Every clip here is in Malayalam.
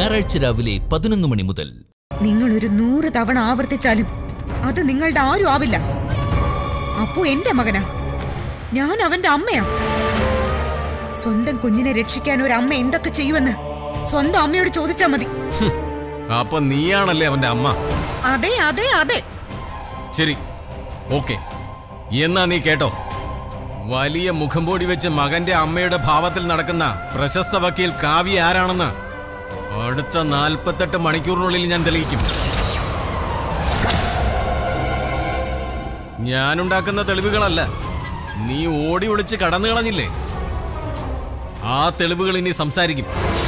ഞായറാഴ്ച രാവിലെ പതിനൊന്ന് മണി മുതൽ നിങ്ങൾ ഒരു നൂറ് തവണ ആവർത്തിച്ചാലും അത് നിങ്ങളുടെ ആരും ആവില്ല അപ്പു എന്റെ മകനാ ഞാൻ അവന്റെ അമ്മയാ സ്വന്തം കുഞ്ഞിനെ രക്ഷിക്കാൻ ഒരു അമ്മ എന്തൊക്കെ ചെയ്യുമെന്ന് സ്വന്തം അമ്മയോട് ചോദിച്ചാ മതി ഹും, അപ്പൊ നീയാണല്ലേ അവന്റെ അമ്മ അതെ അതെ അതെ ശരി ഓക്കെ എന്നാ നീ കേട്ടോ വലിയ മുഖം മൂടി വെച്ച് മകന്റെ അമ്മയുടെ ഭാവത്തിൽ നടക്കുന്ന പ്രശസ്ത വക്കീൽ കാവ്യ ആരാണെന്ന് അടുത്ത നാൽപ്പത്തെട്ട് മണിക്കൂറിനുള്ളിൽ ഞാൻ തെളിയിക്കും ഞാനുണ്ടാക്കുന്ന തെളിവുകളല്ല നീ ഓടി ഒളിച്ച് കടന്നു കളഞ്ഞില്ലേ ആ തെളിവുകൾ ഇനി സംസാരിക്കും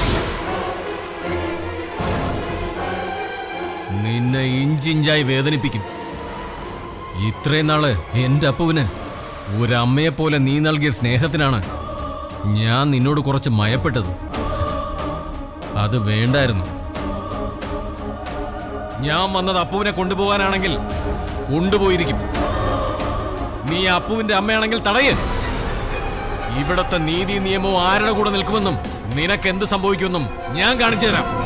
നിന്നെ ഇഞ്ചിഞ്ചായി വേദനിപ്പിക്കും ഇത്രയും നാള് എന്റെ അപ്പുവിന് ഒരമ്മയെ പോലെ നീ നൽകിയ സ്നേഹത്തിനാണ് ഞാൻ നിന്നോട് കുറച്ച് മയപ്പെട്ടത് അത് വേണ്ടായിരുന്നു ഞാൻ വന്നത് അപ്പുവിനെ കൊണ്ടുപോകാനാണെങ്കിൽ കൊണ്ടുപോയിരിക്കും നീ അപ്പുവിന്റെ അമ്മയാണെങ്കിൽ തടയ് ഇവിടത്തെ നീതി നിയമവും ആരുടെ കൂടെ നിൽക്കുമെന്നും നിനക്ക് എന്ത് സംഭവിക്കുമെന്നും ഞാൻ കാണിച്ചു തരാം